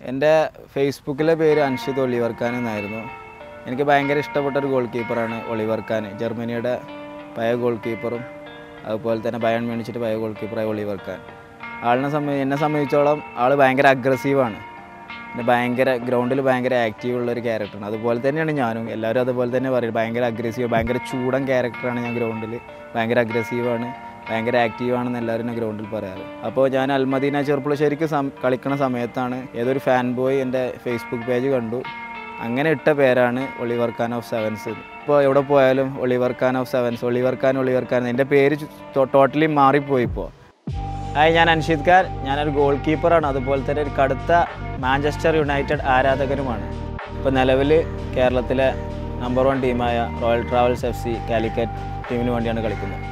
എൻ്റെ ഫേസ്ബുക്കിലെ പേര് അൻഷിദ് ഒളിവർ ഖാൻ എന്നായിരുന്നു എനിക്ക് ഭയങ്കര ഇഷ്ടപ്പെട്ട ഒരു ഗോൾ കീപ്പറാണ് ഒളിവർ ഖാൻ ജർമ്മനിയുടെ പഴയ ഗോൾ കീപ്പറും അതുപോലെ തന്നെ ബയൺ മേണിച്ചിട്ട് പഴയ ഗോൾ കീപ്പറായ ഒളിവർ ഖാൻ ആളിനെ സംബന്ധി എന്നെ സംബന്ധിച്ചോളം ആൾ ഭയങ്കര അഗ്രസീവാണ് പിന്നെ ഭയങ്കര ഗ്രൗണ്ടിൽ ഭയങ്കര ആക്റ്റീവ് ഉള്ള ഒരു ക്യാരക്ടറാണ് അതുപോലെ തന്നെയാണ് ഞാനും എല്ലാവരും അതുപോലെ തന്നെ പറയും ഭയങ്കര അഗ്രസീവ് ഭയങ്കര ചൂടൻ ക്യാരക്ടറാണ് ഞാൻ ഗ്രൗണ്ടിൽ ഭയങ്കര അഗ്രസീവാണ് ഭയങ്കര ആക്റ്റീവാണെന്ന് എല്ലാവരും എന്നെ ഗ്രൗണ്ടിൽ പറയാറ് അപ്പോൾ ഞാൻ അൽമദീന ചെറുപ്പുളശ്ശേരിക്ക് സം കളിക്കുന്ന സമയത്താണ് ഏതൊരു ഫാൻ ബോയ് എൻ്റെ ഫേസ്ബുക്ക് പേജ് കണ്ടു അങ്ങനെ ഇട്ട പേരാണ് ഒളിവർ ഖാൻ ഓഫ് സെവൻസ് ഇപ്പോൾ എവിടെ പോയാലും Oliver Kahn of sevens Oliver Kahn Oliver Kahn എൻ്റെ പേര് ടോട്ടലി മാറിപ്പോയി ഇപ്പോൾ ഹായ് ഞാൻ അൻഷിദ് ഖാൻ ഞാനൊരു ഗോൾ കീപ്പറാണ് അതുപോലെ തന്നെ ഒരു കടുത്ത മാഞ്ചസ്റ്റർ യുണൈറ്റഡ് ആരാധകനുമാണ് ഇപ്പോൾ നിലവിൽ കേരളത്തിലെ നമ്പർ വൺ ടീമായ Royal Travels F C Calicut ടീമിന് വേണ്ടിയാണ് കളിക്കുന്നത്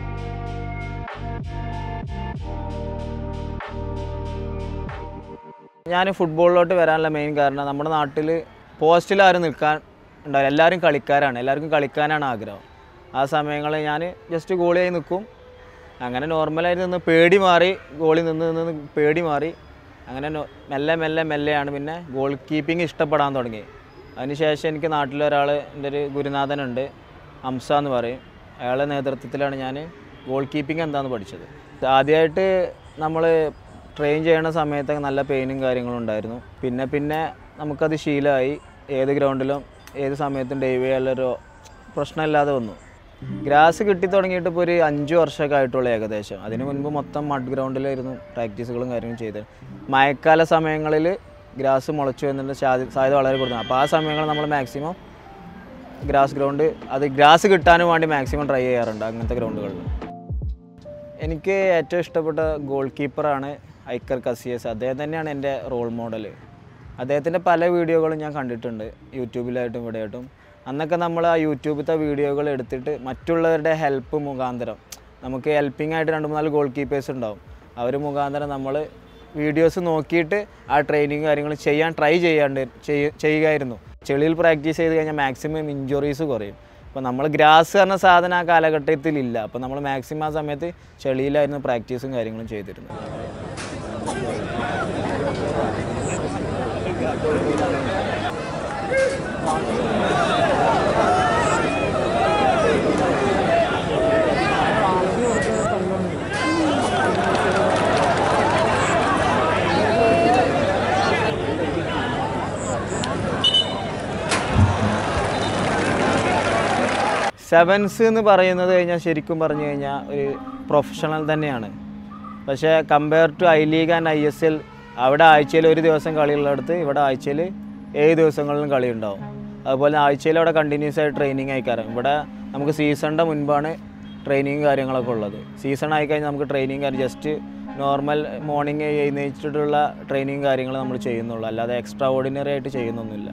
ഞാൻ ഫുട്ബോളിലോട്ട് വരാനുള്ള മെയിൻ കാരണം നമ്മുടെ നാട്ടിൽ പോസ്റ്റിൽ ആരും നിൽക്കാൻ ഉണ്ടാവില്ല എല്ലാവരും കളിക്കാരാണ് എല്ലാവർക്കും കളിക്കാനാണ് ആഗ്രഹം ആ സമയങ്ങളിൽ ഞാൻ ജസ്റ്റ് ഗോളിയായി നിൽക്കും അങ്ങനെ നോർമലായി നിന്ന് പേടി മാറി ഗോളിൽ നിന്ന് നിന്ന് നിന്ന് പേടി മാറി അങ്ങനെ നോ- മെല്ലെ മെല്ലെ മെല്ലെയാണ് പിന്നെ ഗോൾ കീപ്പിംഗ് ഇഷ്ടപ്പെടാൻ തുടങ്ങി അതിനുശേഷം എനിക്ക് നാട്ടിലൊരാൾ എൻ്റെ ഒരു ഗുരുനാഥനുണ്ട് ഹംസ എന്ന് പറയും അയാളുടെ നേതൃത്വത്തിലാണ് ഞാൻ ഗോൾ കീപ്പിംഗ് എന്താണെന്ന് പഠിച്ചത് ആദ്യമായിട്ട് നമ്മൾ ട്രെയിൻ ചെയ്യണ സമയത്തൊക്കെ നല്ല പെയിനും കാര്യങ്ങളും ഉണ്ടായിരുന്നു പിന്നെ പിന്നെ നമുക്കത് ശീലമായി ഏത് ഗ്രൗണ്ടിലും ഏത് സമയത്തും ഡൈവ് ചെയ്യാനുള്ളൊരു പ്രശ്നമില്ലാതെ വന്നു ഗ്രാസ് കിട്ടി തുടങ്ങിയിട്ട് ഇപ്പോൾ ഒരു അഞ്ച് വർഷമൊക്കെ ആയിട്ടുള്ളൂ ഏകദേശം അതിന് മുൻപ് മൊത്തം മഡ് ഗ്രൗണ്ടിലായിരുന്നു പ്രാക്ടീസുകളും കാര്യങ്ങളും ചെയ്തത് മഴക്കാല സമയങ്ങളിൽ ഗ്രാസ് മുളച്ചു വരുന്നതിൻ്റെ സാധ്യ സാധ്യത വളരെ കൂടുതലാണ് അപ്പോൾ ആ സമയങ്ങളിൽ നമ്മൾ മാക്സിമം ഗ്രാസ് ഗ്രൗണ്ട് അത് ഗ്രാസ് കിട്ടാനും വേണ്ടി മാക്സിമം ട്രൈ ചെയ്യാറുണ്ട് അങ്ങനത്തെ ഗ്രൗണ്ടുകളിൽ എനിക്ക് ഏറ്റവും ഇഷ്ടപ്പെട്ട ഗോൾ കീപ്പറാണ് ഐക്കർ കസിയസ് അദ്ദേഹം തന്നെയാണ് എൻ്റെ റോൾ മോഡൽ അദ്ദേഹത്തിൻ്റെ പല വീഡിയോകളും ഞാൻ കണ്ടിട്ടുണ്ട് യൂട്യൂബിലായിട്ടും ഇവിടെയായിട്ടും അന്നൊക്കെ നമ്മൾ ആ യൂട്യൂബിലത്തെ വീഡിയോകൾ എടുത്തിട്ട് മറ്റുള്ളവരുടെ ഹെൽപ്പ് മുഖാന്തരം നമുക്ക് ഹെൽപ്പിംഗ് ആയിട്ട് രണ്ട് മൂന്നാല് ഗോൾ കീപ്പേഴ്സ് ഉണ്ടാവും അവർ മുഖാന്തരം നമ്മൾ വീഡിയോസ് നോക്കിയിട്ട് ആ ട്രെയിനിങ് കാര്യങ്ങൾ ചെയ്യാൻ ട്രൈ ചെയ്യാണ്ട് ചെയ്യ- ചെയ്യുകയായിരുന്നു ചെളിയിൽ പ്രാക്ടീസ് ചെയ്ത് കഴിഞ്ഞാൽ മാക്സിമം ഇഞ്ചുറീസ് കുറയും അപ്പോൾ നമ്മൾ ഗ്രാസ് പറഞ്ഞ സാധനം ആ കാലഘട്ടത്തിലില്ല അപ്പോൾ നമ്മൾ മാക്സിമം ആ സമയത്ത് ചെളിയിലായിരുന്നു പ്രാക്ടീസും കാര്യങ്ങളും ചെയ്തിരുന്നത് സെവൻസ് എന്ന് പറയുന്നത് കഴിഞ്ഞാൽ ശരിക്കും പറഞ്ഞു കഴിഞ്ഞാൽ ഒരു പ്രൊഫഷണൽ തന്നെയാണ് പക്ഷേ compare to I league and I S L അവിടെ ആഴ്ചയിൽ ഒരു ദിവസം കളിയുള്ളിടത്ത് ഇവിടെ ആഴ്ചയിൽ ഏഴ് ദിവസങ്ങളിലും കളി ഉണ്ടാവും അതുപോലെ ആഴ്ചയിൽ അവിടെ കണ്ടിന്യൂസ് ആയിട്ട് ട്രെയിനിങ് ആയിക്കാരം ഇവിടെ നമുക്ക് സീസണിൻ്റെ മുൻപാണ് ട്രെയിനിങ് കാര്യങ്ങളൊക്കെ ഉള്ളത് സീസൺ ആയിക്കഴിഞ്ഞാൽ നമുക്ക് ട്രെയിനിങ് കാര്യം ജസ്റ്റ് നോർമൽ മോർണിംഗ് എഴുന്നേറ്റിട്ടുള്ള ട്രെയിനിങ് കാര്യങ്ങൾ നമ്മൾ ചെയ്യുന്നുള്ളൂ അല്ലാതെ എക്സ്ട്രാ ഓർഡിനറി ആയിട്ട് ചെയ്യുന്നൊന്നുമില്ല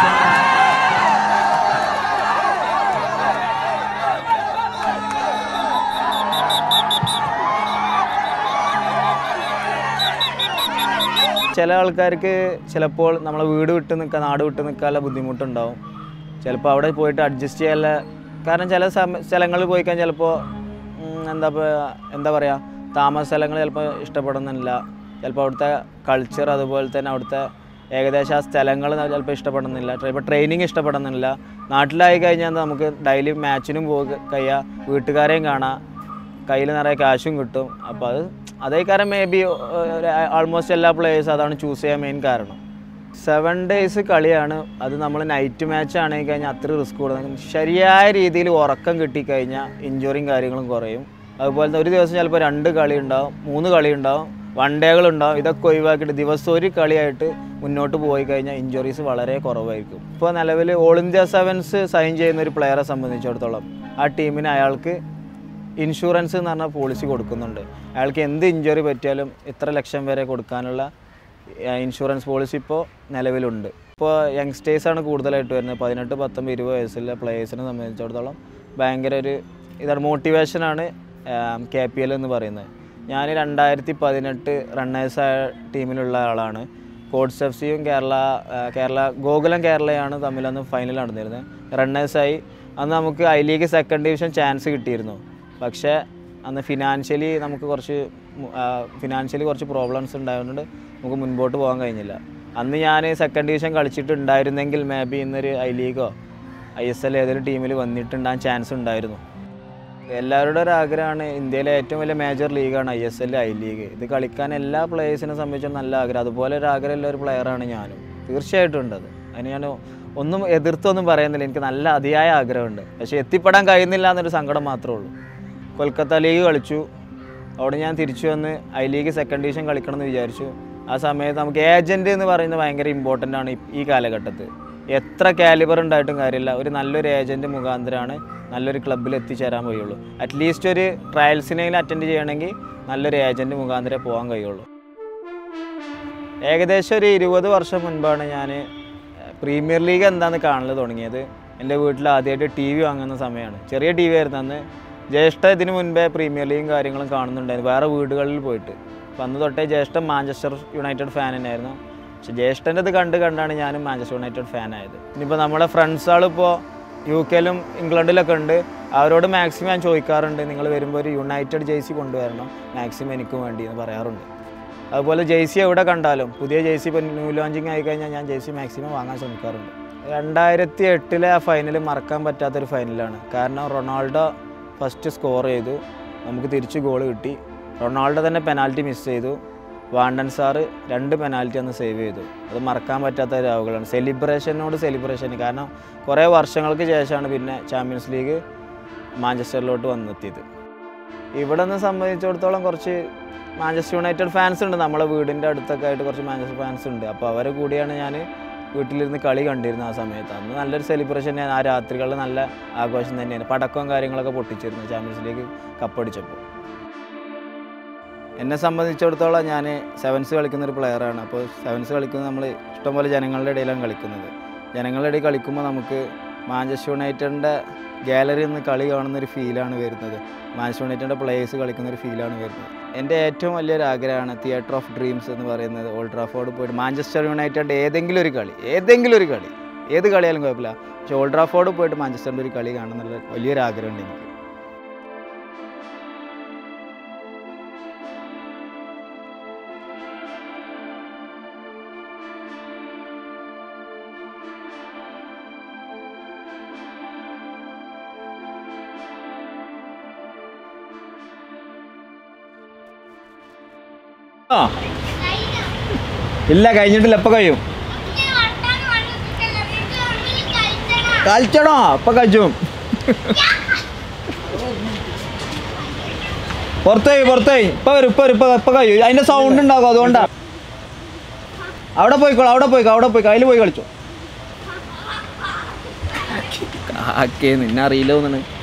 ചില ആൾക്കാർക്ക് ചിലപ്പോൾ നമ്മളെ വീട് വിട്ട് നിൽക്കാൻ നാട് വിട്ട് നിൽക്കാനുള്ള ബുദ്ധിമുട്ടുണ്ടാവും ചിലപ്പോൾ അവിടെ പോയിട്ട് അഡ്ജസ്റ്റ് ചെയ്യാനുള്ള കാരണം ചില സമ സ്ഥലങ്ങളിൽ പോയി കഴിഞ്ഞാൽ ചിലപ്പോൾ ഉം, എന്താ പ- എന്താ പറയുക താമസ സ്ഥലങ്ങൾ ചിലപ്പോൾ ഇഷ്ടപ്പെടുന്നില്ല ചിലപ്പോൾ അവിടുത്തെ കൾച്ചർ അതുപോലെ തന്നെ അവിടുത്തെ ഏകദേശം ആ സ്ഥലങ്ങൾ ചിലപ്പോൾ ഇഷ്ടപ്പെടുന്നില്ല ചിലപ്പോൾ ട്രെയിനിങ് ഇഷ്ടപ്പെടുന്നില്ല നാട്ടിലായി കഴിഞ്ഞാൽ നമുക്ക് ഡെയിലി മാച്ചിനും പോയി കഴിയുക വീട്ടുകാരെയും കാണാം കയ്യിൽ നിറയെ കാശും കിട്ടും അപ്പോൾ അത് അതേ കാരണം മേ ബി ആൾമോസ്റ്റ് എല്ലാ പ്ലേയേഴ്സും അതാണ് ചൂസ് ചെയ്യാൻ മെയിൻ കാരണം സെവൻ ഡേയ്സ് കളിയാണ് അത് നമ്മൾ നൈറ്റ് മാച്ച് ആണെങ്കിൽ കഴിഞ്ഞാൽ അത്ര റിസ്ക് കൊടുക്കും ശരിയായ രീതിയിൽ ഉറക്കം കിട്ടിക്കഴിഞ്ഞാൽ ഇഞ്ചുറിയും കാര്യങ്ങളും കുറയും അതുപോലെ തന്നെ ഒരു ദിവസം ചിലപ്പോൾ രണ്ട് കളി ഉണ്ടാവും മൂന്ന് കളി ഉണ്ടാവും വൺ ഡേകൾ ഉണ്ടാവും ഇതൊക്കെ ഒഴിവാക്കിയിട്ട് ദിവസം ഒരു കളിയായിട്ട് മുന്നോട്ട് പോയി കഴിഞ്ഞാൽ ഇഞ്ചുറീസ് വളരെ കുറവായിരിക്കും ഇപ്പോൾ നിലവിൽ ഓൾ ഇന്ത്യ സെവൻസ് സൈൻ ചെയ്യുന്ന ഒരു പ്ലെയറെ സംബന്ധിച്ചിടത്തോളം ആ ടീമിന് അയാൾക്ക് ഇൻഷുറൻസ് എന്ന് പറഞ്ഞ പോളിസി കൊടുക്കുന്നുണ്ട് അയാൾക്ക് എന്ത് ഇഞ്ചുറി പറ്റിയാലും ഇത്ര ലക്ഷം വരെ കൊടുക്കാനുള്ള ഏഹ്, ഇൻഷുറൻസ് പോളിസി ഇപ്പോൾ നിലവിലുണ്ട് ഇപ്പോൾ യങ്സ്റ്റേഴ്സാണ് കൂടുതലായിട്ട് വരുന്നത് പതിനെട്ട് പത്തൊമ്പത് ഇരുപത് വയസ്സുള്ള പ്ലേയേഴ്സിനെ സംബന്ധിച്ചിടത്തോളം ഭയങ്കര ഒരു ഇതാണ് മോട്ടിവേഷനാണ് കെ പി എൽ എന്ന് പറയുന്നത് ഞാൻ രണ്ടായിരത്തി പതിനെട്ട് റണ്ണേഴ്സായ ടീമിലുള്ള ആളാണ് കോഡ്സ് എഫ് സിയും കേരള ആ, കേരള ഗോകുലം കേരളയാണ് തമ്മിലന്ന് ഫൈനൽ നടന്നിരുന്നത് റണ്ണേഴ്സായി അന്ന് നമുക്ക് I league second division chance കിട്ടിയിരുന്നു പക്ഷേ അന്ന് ഫിനാൻഷ്യലി നമുക്ക് കുറച്ച് ഫിനാൻഷ്യലി കുറച്ച് പ്രോബ്ലംസ് ഉണ്ടായതുകൊണ്ട് നമുക്ക് മുൻപോട്ട് പോകാൻ കഴിഞ്ഞില്ല അന്ന് ഞാൻ സെക്കൻഡ് ഡിവിഷൻ കളിച്ചിട്ടുണ്ടായിരുന്നെങ്കിൽ മേ ബി ഇന്നൊരു ഐ ലീഗോ ഐ എസ് എൽ ഏതൊരു ടീമിൽ വന്നിട്ടുണ്ടാകാൻ ചാൻസ് ഉണ്ടായിരുന്നു എല്ലാവരുടെ ഒരു ആഗ്രഹമാണ് ഇന്ത്യയിലെ ഏറ്റവും വലിയ മേജർ ലീഗാണ് I S L I league ഇത് കളിക്കാൻ എല്ലാ പ്ലേയേഴ്സിനെ സംബന്ധിച്ചും നല്ല ആഗ്രഹം അതുപോലെ ഒരു ആഗ്രഹമുള്ള ഒരു പ്ലെയറാണ് ഞാനും തീർച്ചയായിട്ടും ഉണ്ട് അത് അതിന് ഞാൻ ഒന്നും എതിർത്തൊന്നും പറയുന്നില്ല എനിക്ക് നല്ല അതിയായ ആഗ്രഹമുണ്ട് പക്ഷേ എത്തിപ്പെടാൻ കഴിയുന്നില്ല എന്നൊരു സങ്കടം മാത്രമേ ഉള്ളൂ കൊൽക്കത്ത ലീഗ് കളിച്ചു അവിടെ ഞാൻ തിരിച്ചു വന്ന് ഐ ലീഗ് സെക്കൻഡ് ഡിവിഷൻ കളിക്കണം എന്ന് വിചാരിച്ചു ആ സമയത്ത് നമുക്ക് ഏജൻറ്റ് എന്ന് പറയുന്നത് ഭയങ്കര ഇമ്പോർട്ടൻ്റ് ആണ് ഈ- ഈ കാലഘട്ടത്തിൽ എത്ര കാലിബർ ഉണ്ടായിട്ടും കാര്യമില്ല ഒരു നല്ലൊരു ഏജൻറ്റ് മുഖാന്തരമാണ് നല്ലൊരു ക്ലബ്ബിൽ എത്തിച്ചേരാൻ കഴിയുള്ളൂ അറ്റ്ലീസ്റ്റ് ഒരു ട്രയൽസിനെങ്കിലും അറ്റൻഡ് ചെയ്യണമെങ്കിൽ നല്ലൊരു ഏജൻറ്റ് മുഖാന്തരമേ പോകാൻ കഴിയുള്ളൂ ഏകദേശം ഒരു ഇരുപത് വർഷം മുൻപാണ് ഞാൻ പ്രീമിയർ ലീഗ് എന്താണെന്ന് കാണൽ തുടങ്ങിയത് എൻ്റെ വീട്ടിൽ ആദ്യമായിട്ട് ടി വി വാങ്ങുന്ന സമയമാണ് ചെറിയ ടി വി ആയിരുന്നു അന്ന് ജ്യേഷ്ഠ ഇതിന് മുൻപേ പ്രീമിയർ ലീഗും കാര്യങ്ങളും കാണുന്നുണ്ടായിരുന്നു വേറെ വീടുകളിൽ പോയിട്ട് അപ്പം അന്ന് തൊട്ടേ ജ്യേഷ്ഠൻ മാഞ്ചസ്റ്റർ യുണൈറ്റഡ് ഫാൻ തന്നെയായിരുന്നു പക്ഷെ ജ്യേഷ്ഠൻ്റെ ഇത് കണ്ട് കണ്ടാണ് ഞാനും മാഞ്ചസ്റ്റർ യുണൈറ്റഡ് ഫാൻ ആയത് ഇനിയിപ്പോൾ നമ്മുടെ ഫ്രണ്ട്സുകളിപ്പോൾ യു കെയിലും ഇംഗ്ലണ്ടിലൊക്കെ ഉണ്ട് അവരോട് മാക്സിമം ഞാൻ ചോദിക്കാറുണ്ട് നിങ്ങൾ വരുമ്പോൾ ഒരു യുണൈറ്റഡ് ജേഴ്സി കൊണ്ടുവരണം മാക്സിമം എനിക്കും വേണ്ടി എന്ന് പറയാറുണ്ട് അതുപോലെ ജേഴ്സി എവിടെ കണ്ടാലും പുതിയ ജേഴ്സി ഇപ്പോൾ ന്യൂ ലോഞ്ചിങ് ആയി കഴിഞ്ഞാൽ ഞാൻ ജേഴ്സി മാക്സിമം വാങ്ങാൻ ശ്രമിക്കാറുണ്ട് രണ്ടായിരത്തി എട്ടിലെ ആ ഫൈനൽ മറക്കാൻ പറ്റാത്തൊരു ഫൈനലാണ് കാരണം റൊണാൾഡോ ഫസ്റ്റ് സ്കോർ ചെയ്തു നമുക്ക് തിരിച്ച് ഗോൾ കിട്ടി റൊണാൾഡോ തന്നെ പെനാൽറ്റി മിസ് ചെയ്തു വാണ്ടൻ സാറ് രണ്ട് പെനാൽറ്റി അന്ന് സേവ് ചെയ്തു അത് മറക്കാൻ പറ്റാത്ത രാവുകളാണ് സെലിബ്രേഷനോട് സെലിബ്രേഷൻ കാരണം കുറേ വർഷങ്ങൾക്ക് ശേഷമാണ് പിന്നെ ചാമ്പ്യൻസ് ലീഗ് മാഞ്ചസ്റ്ററിലോട്ട് വന്നെത്തിയത് ഇവിടെ നിന്ന് സംബന്ധിച്ചിടത്തോളം കുറച്ച് മാഞ്ചസ്റ്റർ യുണൈറ്റഡ് ഫാൻസ് ഉണ്ട് നമ്മളെ വീടിൻ്റെ അടുത്തൊക്കെ ആയിട്ട് കുറച്ച് മാഞ്ചസ്റ്റർ ഫാൻസ് ഉണ്ട് അപ്പോൾ അവരെ കൂടിയാണ് ഞാൻ വീട്ടിലിരുന്ന് കളി കണ്ടിരുന്നത് ആ സമയത്ത് അന്ന് നല്ലൊരു സെലിബ്രേഷൻ ആ രാത്രികളിൽ നല്ല ആഘോഷം തന്നെയാണ് പടക്കവും കാര്യങ്ങളൊക്കെ പൊട്ടിച്ചിരുന്നു ചാമ്പ്യൻസ് ലീഗ് കപ്പടിച്ചപ്പോൾ എന്നെ സംബന്ധിച്ചിടത്തോളം ഞാൻ സെവൻസ് കളിക്കുന്ന ഒരു പ്ലെയറാണ് അപ്പോൾ സെവൻസ് കളിക്കുന്നത് നമ്മൾ ഇഷ്ടംപോലെ ജനങ്ങളുടെ ഇടയിലാണ് കളിക്കുന്നത് ജനങ്ങളുടെ ഇടയിൽ കളിക്കുമ്പോൾ നമുക്ക് മാഞ്ചസ്റ്റർ യുണൈറ്റഡിൻ്റെ ഗാലറിയിൽ നിന്ന് കളി കാണുന്ന ഒരു ഫീലാണ് വരുന്നത് മാഞ്ചസ്റ്റർ യുണൈറ്റഡിൻ്റെ പ്ലേയേഴ്സ് കളിക്കുന്ന ഒരു ഫീലാണ് വരുന്നത് എൻ്റെ ഏറ്റവും വലിയൊരു ആഗ്രഹമാണ് തിയേറ്റർ ഓഫ് ഡ്രീംസ് എന്ന് പറയുന്നത് ഓൾഡ് ട്രാഫോർഡ് പോയിട്ട് മാഞ്ചസ്റ്റർ യുണൈറ്റഡ് ഏതെങ്കിലും ഒരു കളി ഏതെങ്കിലും ഒരു കളി ഏത് കളിയാലും കുഴപ്പമില്ല പക്ഷേ ഓൾഡ് ട്രാഫോർഡ് പോയിട്ട് മാഞ്ചസ്റ്ററിൻ്റെ ഒരു കളി കാണുന്നുള്ള വലിയൊരു ആഗ്രഹമുണ്ട് എനിക്ക് ആ ഇല്ല കഴിഞ്ഞിട്ടില്ല എപ്പോൾ കഴിയും കളിച്ചണോ ഇപ്പൊ കഴിച്ചും പുറത്തേക്ക് പുറത്തേക്ക് ഇപ്പൊ വരും ഇപ്പൊ വരും ഇപ്പൊ ഇപ്പൊ കഴിയും അതിന്റെ സൗണ്ട് ഉണ്ടാകും അതുകൊണ്ടാ അവിടെ പോയിക്കോളൂ അവിടെ പോയിക്കോ അവിടെ പോയിക്കോ അതിൽ പോയി കളിച്ചോ കാക്കേ നിന്നെ അറിയില്ല തോന്നണ്